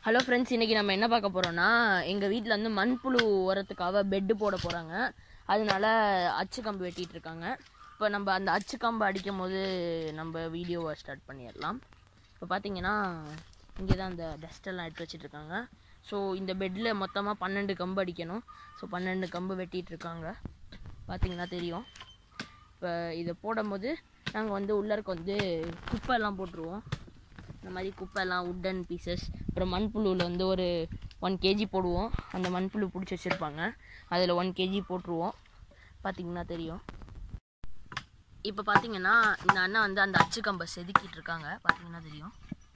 hello friends இன்றைக்கி நம்ம என்ன பார்க்க போகிறோன்னா எங்கள் வீட்டில் வந்து மண்புழு உரத்துக்காக பெட்டு போட போகிறாங்க அதனால அச்சு கம்பு வெட்டிட்டு இருக்காங்க இப்போ நம்ம அந்த அச்சு கம்பு அடிக்கும் போது நம்ம வீடியோவை ஸ்டார்ட் பண்ணிடலாம் இப்போ பார்த்தீங்கன்னா இங்கே தான் அந்த டஸ்டெல்லாம் எடுத்து வச்சிட்டு இருக்காங்க ஸோ இந்த பெட்டில் மொத்தமாக பன்னெண்டு கம்பு அடிக்கணும் ஸோ பன்னெண்டு கம்பு வெட்டிட்டு இருக்காங்க பார்த்தீங்கன்னா தெரியும் இப்போ இதை போடும்போது நாங்கள் வந்து உள்ளருக்கு வந்து குப்பைலாம் போட்டுருவோம் இந்த மாதிரி குப்பைலாம் உட்டன் பீசஸ் அப்புறம் மண்புழுவில் வந்து ஒரு ஒன் கேஜி போடுவோம் அந்த மண்புழு பிடிச்சி வச்சுருப்பாங்க அதில் ஒன் கேஜி போட்டுருவோம் பார்த்தீங்கன்னா தெரியும் இப்போ பார்த்தீங்கன்னா இந்த அண்ணன் வந்து அந்த அச்சு கம்பை செதுக்கிட்டு இருக்காங்க பார்த்தீங்கன்னா தெரியும்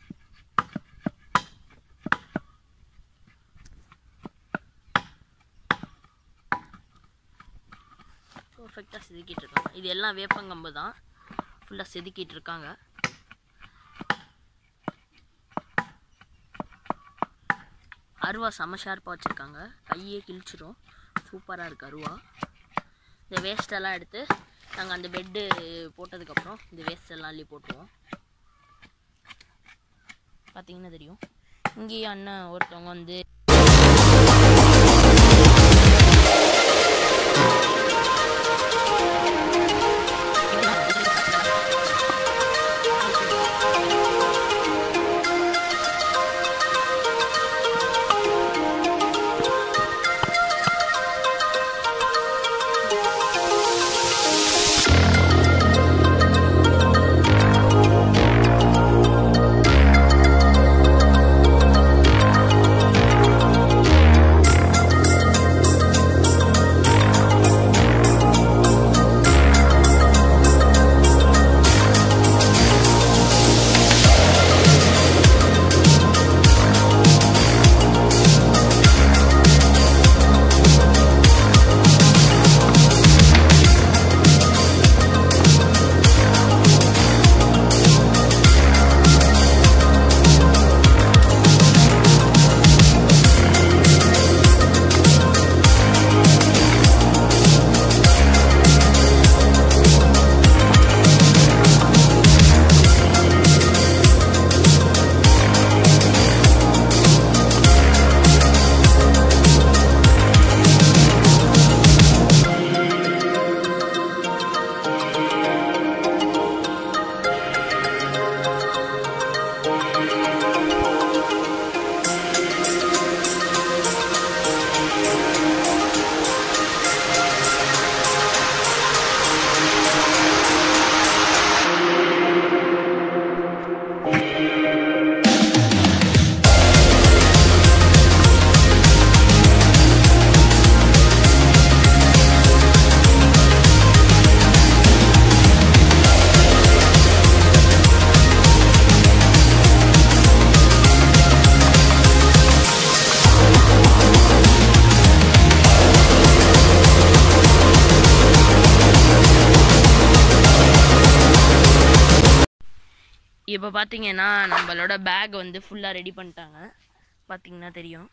பர்ஃபெக்டாக செதுக்கிட்டு இருக்காங்க இது எல்லாம் வேப்பங்கம்பு தான் ஃபுல்லாக செதுக்கிட்டு இருக்காங்க அருவா செம ஷார்ப்பாக வச்சுருக்காங்க கையே கிழிச்சிரும் சூப்பராக இருக்குது அருவா இந்த வேஸ்டெல்லாம் எடுத்து நாங்கள் அந்த பெட்டு போட்டதுக்கப்புறம் இந்த வேஸ்டெல்லாம் அள்ளி போட்டுருவோம் பார்த்தீங்கன்னா தெரியும் இங்கேயும் அண்ணன் ஒருத்தவங்க வந்து இப்போ பார்த்தீங்கன்னா நம்மளோட பேக் வந்து ஃபுல்லாக ரெடி பண்ணிட்டாங்க பார்த்தீங்கன்னா தெரியும்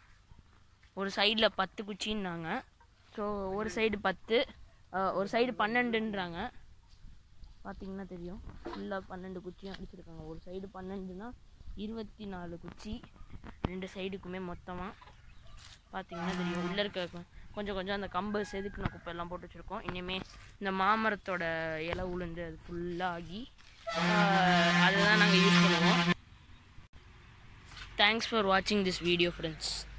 ஒரு சைடில் பத்து குச்சின்னாங்க ஸோ ஒரு சைடு பத்து அஹ், ஒரு சைடு பன்னெண்டுன்றாங்க பார்த்தீங்கன்னா தெரியும் ஃபுல்லாக பன்னெண்டு குச்சியும் அடிச்சிருக்காங்க ஒரு சைடு பன்னெண்டுனா இருபத்தி நாலு குச்சி ரெண்டு சைடுக்குமே மொத்தமாக பார்த்தீங்கன்னா தெரியும் உள்ளே இருக்க கொ- கொஞ்சம் கொஞ்சம் அந்த கம்பு செதுக்குன குப்பை எல்லாம் போட்டு வச்சுருக்கோம் இனிமே இந்த மாமரத்தோட இலை உளுந்து அது ஃபுல்லாக ஆகி ஆஹ், அதை தான் நாங்கள் யூஸ் பண்ணுவோம் தேங்க்ஸ் ஃபார் வாட்சிங் திஸ் வீடியோ ஃப்ரெண்ட்ஸ்